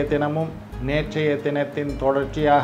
தினமும் நேற்றைய தினத்தின் தொடர்ச்சியாக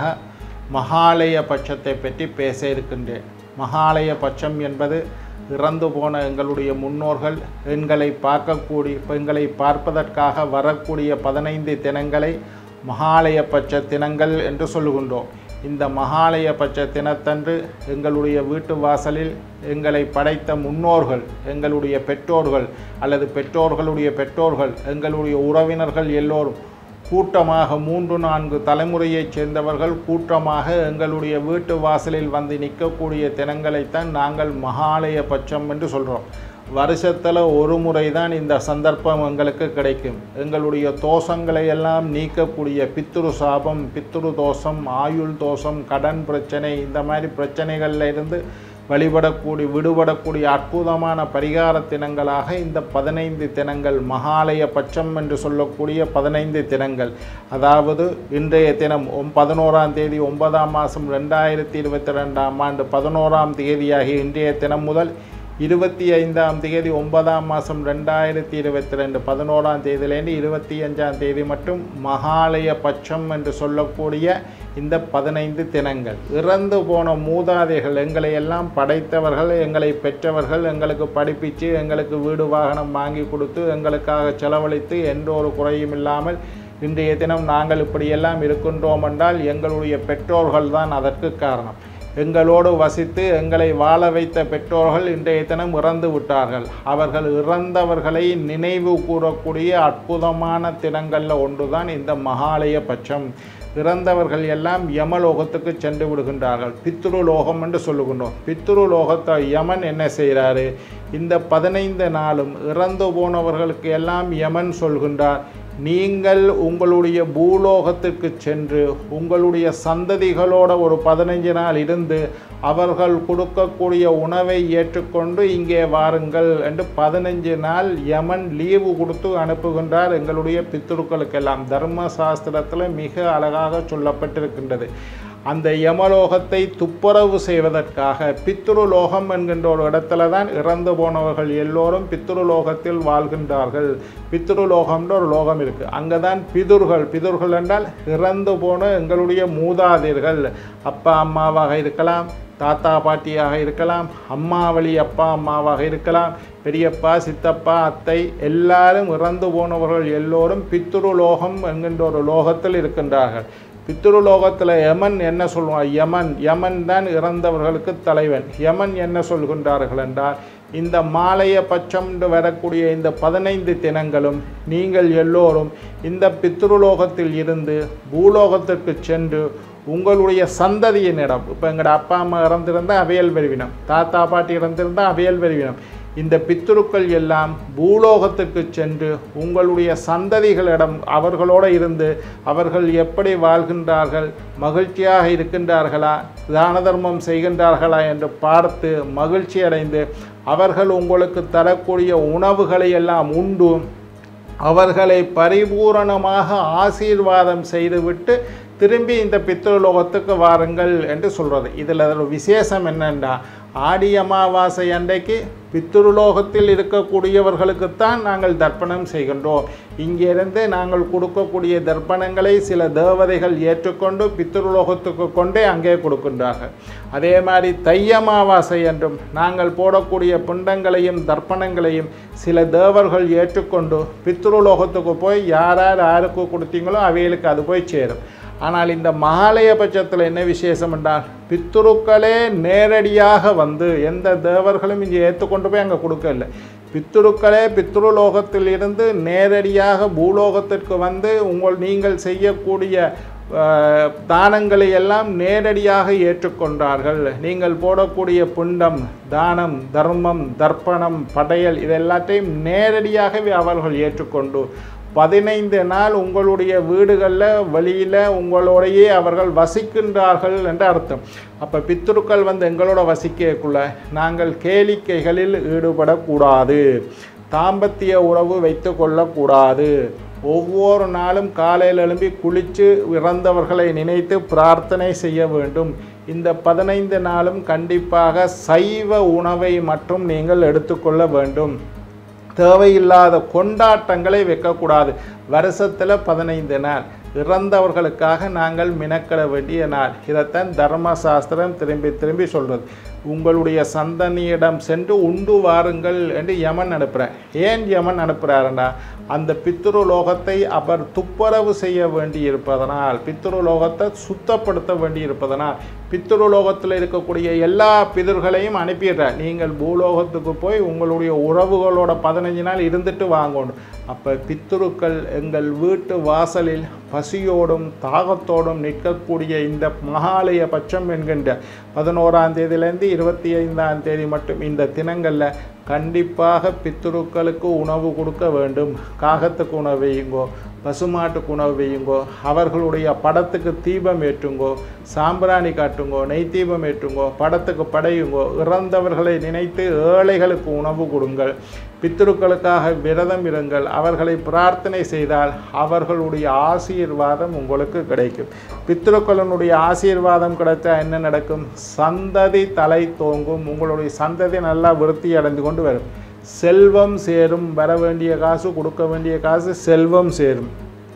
மகாலய பட்சத்தை பற்றி பேச இருக்கின்றேன் மகாலய பட்சம் என்பது இறந்து போன எங்களுடைய முன்னோர்கள் எங்களை பார்க்கக்கூடிய எங்களை பார்ப்பதற்காக வரக்கூடிய பதினைந்து தினங்களை மகாலய பட்ச தினங்கள் என்று சொல்லுகின்றோம் இந்த மகாலய பட்ச தினத்தன்று எங்களுடைய வீட்டு வாசலில் எங்களை படைத்த முன்னோர்கள் எங்களுடைய பெற்றோர்கள் அல்லது பெற்றோர்களுடைய பெற்றோர்கள் எங்களுடைய உறவினர்கள் எல்லோரும் கூட்டமாக மூன்று நான்கு தலைமுறையைச் சேர்ந்தவர்கள் கூட்டமாக எங்களுடைய வீட்டு வாசலில் வந்து நிற்கக்கூடிய தினங்களைத்தான் நாங்கள் மகாலய பட்சம் என்று சொல்கிறோம் வருஷத்தில் ஒரு முறை தான் இந்த சந்தர்ப்பம் எங்களுக்கு கிடைக்கும் எங்களுடைய தோஷங்களை எல்லாம் நீக்கக்கூடிய பித்துரு சாபம் பித்துரு தோஷம் ஆயுள் தோஷம் கடன் பிரச்சனை இந்த மாதிரி பிரச்சனைகளில் இருந்து வழிபடக்கூடிய விடுபடக்கூடிய அற்புதமான பரிகார தினங்களாக இந்த பதினைந்து தினங்கள் மகாலய பட்சம் என்று சொல்லக்கூடிய பதினைந்து தினங்கள் அதாவது இன்றைய தினம் ஒம் பதினோராம் தேதி ஒன்பதாம் மாதம் ரெண்டாயிரத்தி இருபத்தி ரெண்டாம் ஆண்டு பதினோராம் தேதியாகிய இன்றைய தினம் முதல் இருபத்தி ஐந்தாம் தேதி ஒன்பதாம் மாதம் ரெண்டாயிரத்தி இருபத்தி ரெண்டு பதினோராம் தேதியிலேருந்து இருபத்தி அஞ்சாம் தேதி மட்டும் மகாலய பட்சம் என்று சொல்லக்கூடிய இந்த பதினைந்து தினங்கள் இறந்து போன மூதாதைகள் எங்களை எல்லாம் படைத்தவர்கள் எங்களை பெற்றவர்கள் எங்களுக்கு படிப்பித்து எங்களுக்கு வீடு வாகனம் வாங்கி கொடுத்து எங்களுக்காக செலவழித்து எந்த ஒரு குறையும் இல்லாமல் இன்றைய தினம் நாங்கள் இப்படியெல்லாம் இருக்கின்றோம் என்றால் எங்களுடைய பெற்றோர்கள் தான் அதற்கு காரணம் எங்களோடு வசித்து எங்களை வாழ வைத்த பெற்றோர்கள் இன்றைய தினம் இறந்து விட்டார்கள் அவர்கள் இறந்தவர்களை நினைவு கூறக்கூடிய அற்புதமான தினங்களில் ஒன்றுதான் இந்த மகாலய பட்சம் இறந்தவர்கள் எல்லாம் யமலோகத்துக்கு சென்று விடுகின்றார்கள் பித்ரு லோகம் என்று சொல்லுகின்றோம் பித்ரு லோகத்தை யமன் என்ன செய்கிறாரு இந்த பதினைந்து நாளும் இறந்து போனவர்களுக்கு எல்லாம் யமன் சொல்கின்றார் நீங்கள் உங்களுடைய பூலோகத்திற்கு சென்று உங்களுடைய சந்ததிகளோட ஒரு பதினைஞ்சு நாள் இருந்து அவர்கள் கொடுக்கக்கூடிய உணவை ஏற்றுக்கொண்டு இங்கே வாருங்கள் என்று பதினஞ்சு நாள் யமன் லீவு கொடுத்து அனுப்புகின்றார் எங்களுடைய பித்ருக்களுக்கெல்லாம் தர்ம சாஸ்திரத்தில் மிக அழகாக சொல்லப்பட்டிருக்கின்றது அந்த யமலோகத்தை துப்புரவு செய்வதற்காக பித்ருலோகம் என்கின்ற ஒரு இடத்துல தான் இறந்து போனவர்கள் எல்லோரும் பித்ருலோகத்தில் வாழ்கின்றார்கள் பித்ருலோகம்ன்ற ஒரு லோகம் இருக்குது அங்கே தான் பிதுர்கள் பிதுர்கள் என்றால் இறந்து போன எங்களுடைய மூதாதையர்கள் அப்பா அம்மாவாக இருக்கலாம் தாத்தா பாட்டியாக இருக்கலாம் அம்மா வழி அப்பா அம்மாவாக இருக்கலாம் பெரியப்பா சித்தப்பா அத்தை எல்லாரும் இறந்து போனவர்கள் எல்லோரும் பித்ருலோகம் என்கின்ற ஒரு லோகத்தில் இருக்கின்றார்கள் பித்ருலோகத்தில் யமன் என்ன சொல்லுவான் யமன் யமன் தான் இறந்தவர்களுக்கு தலைவன் யமன் என்ன சொல்கின்றார்கள் என்றால் இந்த மாலைய பட்சம் வரக்கூடிய இந்த பதினைந்து தினங்களும் நீங்கள் எல்லோரும் இந்த பித்ருலோகத்தில் இருந்து பூலோகத்திற்கு சென்று உங்களுடைய சந்ததியினிடம் இப்போ எங்களோட அப்பா அம்மா இறந்திருந்தால் அவையல் வருவினம் தாத்தா பாட்டி இறந்திருந்தால் அவையல் வருவினம் இந்த பித்துருக்கள் எல்லாம் பூலோகத்துக்கு சென்று உங்களுடைய சந்ததிகளிடம் அவர்களோடு இருந்து அவர்கள் எப்படி வாழ்கின்றார்கள் மகிழ்ச்சியாக இருக்கின்றார்களா தான தர்மம் செய்கின்றார்களா என்று பார்த்து மகிழ்ச்சி அடைந்து அவர்கள் உங்களுக்கு தரக்கூடிய உணவுகளை எல்லாம் உண்டு அவர்களை பரிபூரணமாக ஆசீர்வாதம் செய்துவிட்டு திரும்பி இந்த பித்ருலோகத்துக்கு வாருங்கள் என்று சொல்கிறது இதில் ஒரு விசேஷம் என்னென்னா ஆடி அமாவாசை அன்றைக்கு பித்ருலோகத்தில் இருக்கக்கூடியவர்களுக்குத்தான் நாங்கள் தர்ப்பணம் செய்கின்றோம் இங்கிருந்து நாங்கள் கொடுக்கக்கூடிய தர்ப்பணங்களை சில தேவதைகள் ஏற்றுக்கொண்டு பித்ருலோகத்துக்கு கொண்டே அங்கே கொடுக்கின்றார்கள் அதே மாதிரி தை அமாவாசை என்றும் நாங்கள் போடக்கூடிய பிண்டங்களையும் தர்ப்பணங்களையும் சில தேவர்கள் ஏற்றுக்கொண்டு பித்ருலோகத்துக்கு போய் யார் யார் யாருக்கு கொடுத்தீங்களோ அவைகளுக்கு அது போய் சேரும் ஆனால் இந்த மகாலய பட்சத்தில் என்ன விசேஷம் என்றால் பித்துருக்களே நேரடியாக வந்து எந்த தேவர்களும் இங்கே ஏற்றுக்கொண்டு போய் அங்கே கொடுக்கல பித்துருக்களே பித்ருலோகத்தில் இருந்து நேரடியாக பூலோகத்திற்கு வந்து உங்கள் நீங்கள் செய்யக்கூடிய அஹ், தானங்களை எல்லாம் நேரடியாக ஏற்றுக்கொண்டார்கள் நீங்கள் போடக்கூடிய புண்டம் தானம் தர்மம் தர்ப்பணம் படையல் இதெல்லாத்தையும் நேரடியாகவே அவர்கள் ஏற்றுக்கொண்டு பதினைந்து நாள் உங்களுடைய வீடுகளில் வெளியில் உங்களோடையே அவர்கள் வசிக்கின்றார்கள் என்று அர்த்தம் அப்போ பித்ருக்கள் வந்து எங்களோட வசிக்கக்குள்ள நாங்கள் கேளிக்கைகளில் ஈடுபடக்கூடாது தாம்பத்திய உறவு வைத்து கொள்ளக்கூடாது ஒவ்வொரு நாளும் காலையில் எழும்பி குளித்து இறந்தவர்களை நினைத்து பிரார்த்தனை செய்ய வேண்டும் இந்த பதினைந்து நாளும் கண்டிப்பாக சைவ உணவை மட்டும் நீங்கள் எடுத்துக்கொள்ள வேண்டும் தேவையில்லாத கொண்டாட்டங்களை வைக்கக்கூடாது வருஷத்தில் பதினைந்து நாள் இறந்தவர்களுக்காக நாங்கள் மினக்கிட வேண்டிய நாள் இதைத்தான் தர்மசாஸ்திரம் திரும்பி திரும்பி சொல்கிறது உங்களுடைய சந்தனியிடம் சென்று உண்டு வாருங்கள் என்று யமன் அனுப்புகிறார் ஏன் யமன் அனுப்புகிறாருண்டா அந்த பித்ரு லோகத்தை அவர் துப்புரவு செய்ய வேண்டி இருப்பதனால் பித்ரு லோகத்தை சுத்தப்படுத்த வேண்டி இருப்பதனால் பித்ரு லோகத்தில் இருக்கக்கூடிய எல்லா பிதர்களையும் அனுப்பிடுறார் நீங்கள் பூலோகத்துக்கு போய் உங்களுடைய உறவுகளோட பதினஞ்சு நாள் இருந்துட்டு வாங்கணும் அப்போ பித்ருக்கள் எங்கள் வீட்டு வாசலில் பசியோடும் தாகத்தோடும் நிற்கக்கூடிய இந்த மகாலய பட்சம் என்கின்ற பதினோராம் தேதியிலேருந்து இருபத்தி ஐந்தாம் தேதி மட்டும் இந்த தினங்களில் கண்டிப்பாக பித்ருக்களுக்கு உணவு கொடுக்க வேண்டும் காகத்துக்கு உணவு வையுங்கோ பசுமாட்டுக்கு உணவு வையுங்கோ அவர்களுடைய படத்துக்கு தீபம் ஏற்றுங்கோ சாம்பிராணி காட்டுங்கோ நெய் தீபம் ஏற்றுங்கோ படத்துக்கு படையுங்கோ இறந்தவர்களை நினைத்து ஏழைகளுக்கு உணவு கொடுங்கள் பித்ருக்களுக்காக விரதம் இருங்கள் அவர்களை பிரார்த்தனை செய்தால் அவர்களுடைய ஆசீர்வாதம் உங்களுக்கு கிடைக்கும் பித்ருக்களினுடைய ஆசீர்வாதம் கிடைத்தா என்ன நடக்கும் சந்ததி தலை தோங்கும் உங்களுடைய சந்ததி நல்லா விருத்தி அடைந்து கொண்டு வரும் செல்வம் சேரும் வர வேண்டிய காசு கொடுக்க வேண்டிய காசு செல்வம் சேரும்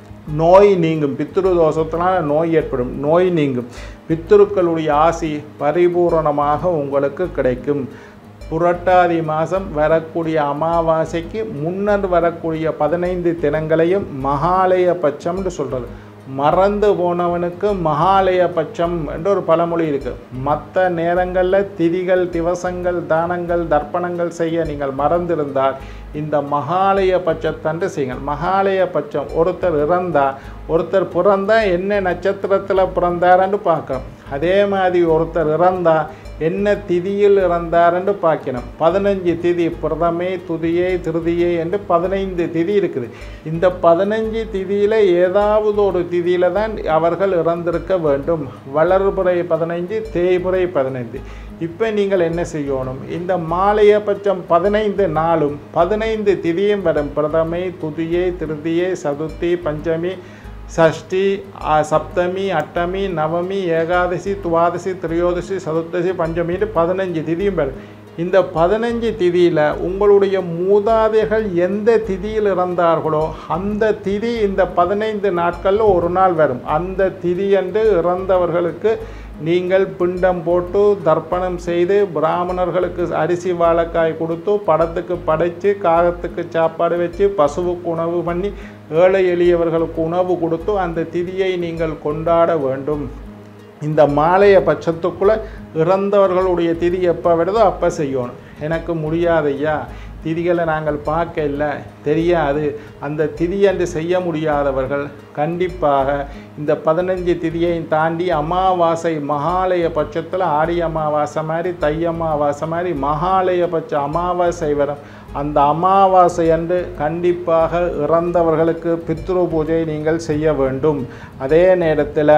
நோய் நீங்கும் பித்ரு தோஷத்தினால் நோய் ஏற்படும் நோய் நீங்கும் பித்ருக்களுடைய ஆசி பரிபூரணமாக உங்களுக்கு கிடைக்கும் புரட்டாதி மாதம் வரக்கூடிய அமாவாசைக்கு முன்னர் வரக்கூடிய பதினைந்து தினங்களையும் மகாலய பட்சம்னு சொல்கிறது மறந்து போனவனுக்கு மகாலய பட்சம் என்ற ஒரு பழமொழி இருக்குது மற்ற நேரங்களில் திதிகள் திவசங்கள் தானங்கள் தர்ப்பணங்கள் செய்ய நீங்கள் மறந்திருந்தால் இந்த மகாலய பட்சத்தன்று செய்யுங்கள் மகாலய பட்சம் ஒருத்தர் இறந்தால் ஒருத்தர் பிறந்தா என்ன நட்சத்திரத்தில் பிறந்தாருன்னு பார்க்கணும் அதே மாதிரி ஒருத்தர் இறந்தால் என்ன திதியில் இறந்தாருன்னு பார்க்கணும் பதினஞ்சு திதி பிரதமே துதியை திருதியை என்று பதினைந்து திதி இருக்குது இந்த பதினஞ்சு திதியில் ஏதாவது ஒரு திதியில் தான் அவர்கள் இறந்திருக்க வேண்டும் வளர்புறை பதினைஞ்சு தேய்புறை பதினைந்து இப்போ நீங்கள் என்ன செய்யணும் இந்த மாலைய பட்சம் பதினைந்து நாளும் பதினைந்து திதியும் வரும் பிரதமை துதியை திருதியை சதுர்த்தி பஞ்சமி சஷ்டி ஆ, சப்தமி அட்டமி நவமி ஏகாதசி துவாதசி திரையோதசி சதுர்த்தசி பஞ்சமின்னு பதினஞ்சு திதியும் வரும் இந்த பதினஞ்சு திதியில் உங்களுடைய மூதாதைகள் எந்த திதியில் இறந்தார்களோ அந்த திதி இந்த பதினைந்து நாட்களில் ஒரு நாள் வரும் அந்த திதி அன்று இறந்தவர்களுக்கு நீங்கள் பிண்டம் போட்டு தர்ப்பணம் செய்து பிராமணர்களுக்கு அரிசி வாழைக்காய் கொடுத்து படத்துக்கு படைச்சு காகத்துக்கு சாப்பாடு வச்சு பசுவுக்கு உணவு பண்ணி ஏழை எளியவர்களுக்கு உணவு கொடுத்து அந்த திதியை நீங்கள் கொண்டாட வேண்டும் இந்த மாலைய பட்சத்துக்குள்ளே இறந்தவர்களுடைய திதி எப்போ வருதோ அப்போ செய்யணும் எனக்கு முடியாதையா திதிகளை நாங்கள் பார்க்க இல்லை தெரியாது அந்த திதியன்று செய்ய முடியாதவர்கள் கண்டிப்பாக இந்த பதினஞ்சு திதியை தாண்டி அமாவாசை மகாலய பட்சத்தில் ஆடி அமாவாசை மாதிரி தை அமாவாசை மாதிரி மகாலய பட்ச அமாவாசை வரும் அந்த அமாவாசை அன்று கண்டிப்பாக இறந்தவர்களுக்கு பித்ரு பூஜை நீங்கள் செய்ய வேண்டும் அதே நேரத்தில்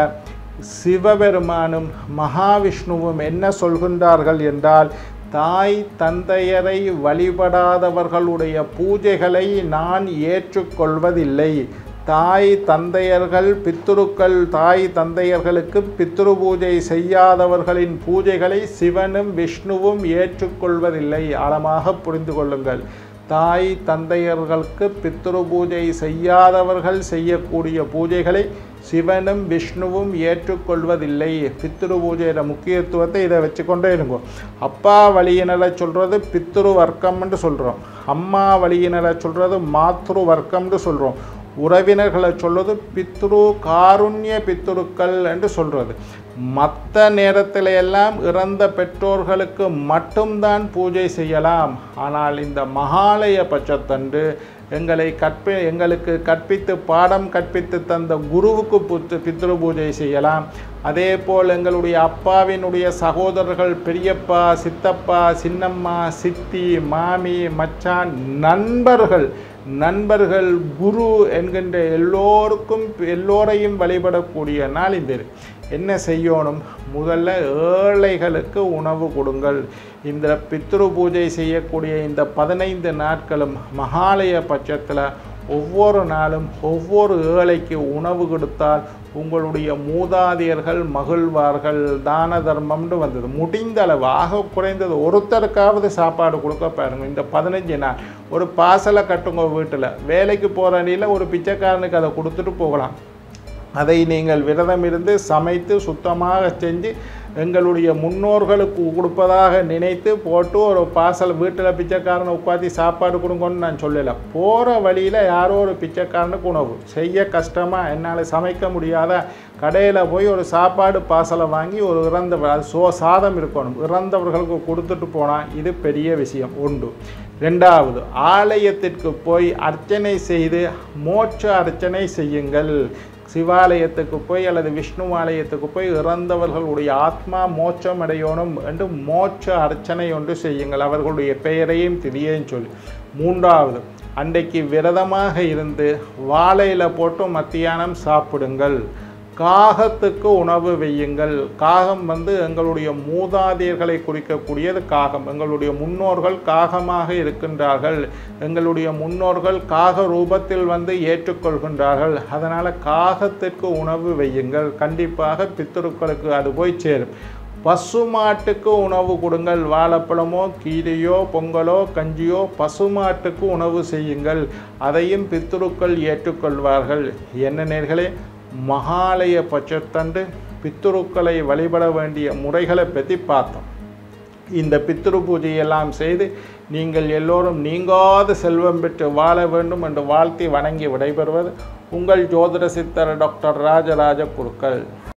சிவபெருமானும் மகாவிஷ்ணுவும் என்ன சொல்கின்றார்கள் என்றால் தாய் தந்தையரை வழிபடாதவர்களுடைய பூஜைகளை நான் ஏற்றுக்கொள்வதில்லை தாய் தந்தையர்கள் பித்ருக்கள் தாய் தந்தையர்களுக்கு பித்ரு பூஜை செய்யாதவர்களின் பூஜைகளை சிவனும் விஷ்ணுவும் ஏற்றுக்கொள்வதில்லை ஆழமாக புரிந்து கொள்ளுங்கள் தாய் தந்தையர்களுக்கு பித்ரு பூஜை செய்யாதவர்கள் செய்யக்கூடிய பூஜைகளை சிவனும் விஷ்ணுவும் ஏற்றுக்கொள்வதில்லை பித்ரு பூஜையோட முக்கியத்துவத்தை இதை வச்சுக்கொண்டே இருங்கோ அப்பா வழியினரை சொல்கிறது பித்ரு வர்க்கம்னு சொல்கிறோம் அம்மா வழியினரை சொல்கிறது மாத்ரு வர்க்கம்னு சொல்கிறோம் உறவினர்களை சொல்வது பித்ரு காருண்ய பித்ருக்கள் என்று சொல்கிறது மற்ற நேரத்தில் எல்லாம் இறந்த பெற்றோர்களுக்கு மட்டும்தான் பூஜை செய்யலாம் ஆனால் இந்த மகாலய பட்சத்தன்று எங்களை கற்பி எங்களுக்கு கற்பித்து பாடம் கற்பித்து தந்த குருவுக்கு புத்து பித்ரு பூஜை செய்யலாம் அதே போல் எங்களுடைய அப்பாவினுடைய சகோதரர்கள் பெரியப்பா சித்தப்பா சின்னம்மா சித்தி மாமி மச்சான் நண்பர்கள் நண்பர்கள் குரு என்கின்ற எல்லோருக்கும் எல்லோரையும் வழிபடக்கூடிய நாள் இந்த இது. என்ன செய்யணும் முதல்ல ஏழைகளுக்கு உணவு கொடுங்கள் இந்த பித்ரு பூஜை செய்யக்கூடிய இந்த பதினைந்து நாட்களும் மகாலய பட்சத்தில் ஒவ்வொரு நாளும் ஒவ்வொரு ஏழைக்கு உணவு கொடுத்தால் உங்களுடைய மூதாதையர்கள் மகிழ்வார்கள் தான தர்மம்னு வந்தது முடிந்த அளவு ஆக குறைந்தது ஒருத்தருக்காவது சாப்பாடு கொடுக்க பாருங்க இந்த பதினஞ்சு நாள் ஒரு பாசலை கட்டுங்க வீட்டில் வேலைக்கு போகிற அணியில் ஒரு பிச்சைக்காரனுக்கு அதை கொடுத்துட்டு போகலாம் அதை நீங்கள் விரதம் இருந்து சமைத்து சுத்தமாக செஞ்சு எங்களுடைய முன்னோர்களுக்கு கொடுப்பதாக நினைத்து போட்டு ஒரு பாசல் வீட்டில் பிச்சைக்காரனை உட்காந்து சாப்பாடு கொடுங்கன்னு நான் சொல்லலை போகிற வழியில் யாரோ ஒரு பிச்சைக்காரனுக்கு உணவு செய்ய கஷ்டமாக என்னால் சமைக்க முடியாத கடையில் போய் ஒரு சாப்பாடு பாசலை வாங்கி ஒரு இறந்தவர் அது சோ சாதம் இருக்கணும் இறந்தவர்களுக்கு கொடுத்துட்டு போனால் இது பெரிய விஷயம் உண்டு ரெண்டாவது ஆலயத்திற்கு போய் அர்ச்சனை செய்து மோட்ச அர்ச்சனை செய்யுங்கள் சிவாலயத்துக்கு போய் அல்லது விஷ்ணு ஆலயத்துக்கு போய் இறந்தவர்களுடைய ஆத்மா மோட்சம் அடையணும் என்று மோட்ச அர்ச்சனை ஒன்று செய்யுங்கள் அவர்களுடைய பெயரையும் திரியையும் சொல்லி மூன்றாவது அன்றைக்கு விரதமாக இருந்து வாழையில் போட்டு மத்தியானம் சாப்பிடுங்கள் காகத்துக்கு உணவு வையுங்கள் காகம் வந்து எங்களுடைய மூதாதையர்களை குறிக்கக்கூடியது காகம் எங்களுடைய முன்னோர்கள் காகமாக இருக்கின்றார்கள் எங்களுடைய முன்னோர்கள் காக ரூபத்தில் வந்து ஏற்றுக்கொள்கின்றார்கள் அதனால் காகத்திற்கு உணவு வையுங்கள் கண்டிப்பாக பித்தருக்களுக்கு அது போய் சேரும் பசுமாட்டுக்கு உணவு கொடுங்கள் வாழைப்பழமோ கீரையோ பொங்கலோ கஞ்சியோ பசுமாட்டுக்கு உணவு செய்யுங்கள் அதையும் பித்துருக்கள் ஏற்றுக்கொள்வார்கள் என்ன நேர்களே மகாலய பட்சத்தன்று பித்துருக்களை வழிபட வேண்டிய முறைகளை பற்றி பார்த்தோம் இந்த பித்ரு பூஜையெல்லாம் செய்து நீங்கள் எல்லோரும் நீங்காத செல்வம் பெற்று வாழ வேண்டும் என்று வாழ்த்தி வணங்கி விடைபெறுவது உங்கள் ஜோதிட சித்தர் டாக்டர் ராஜராஜ குருக்கள்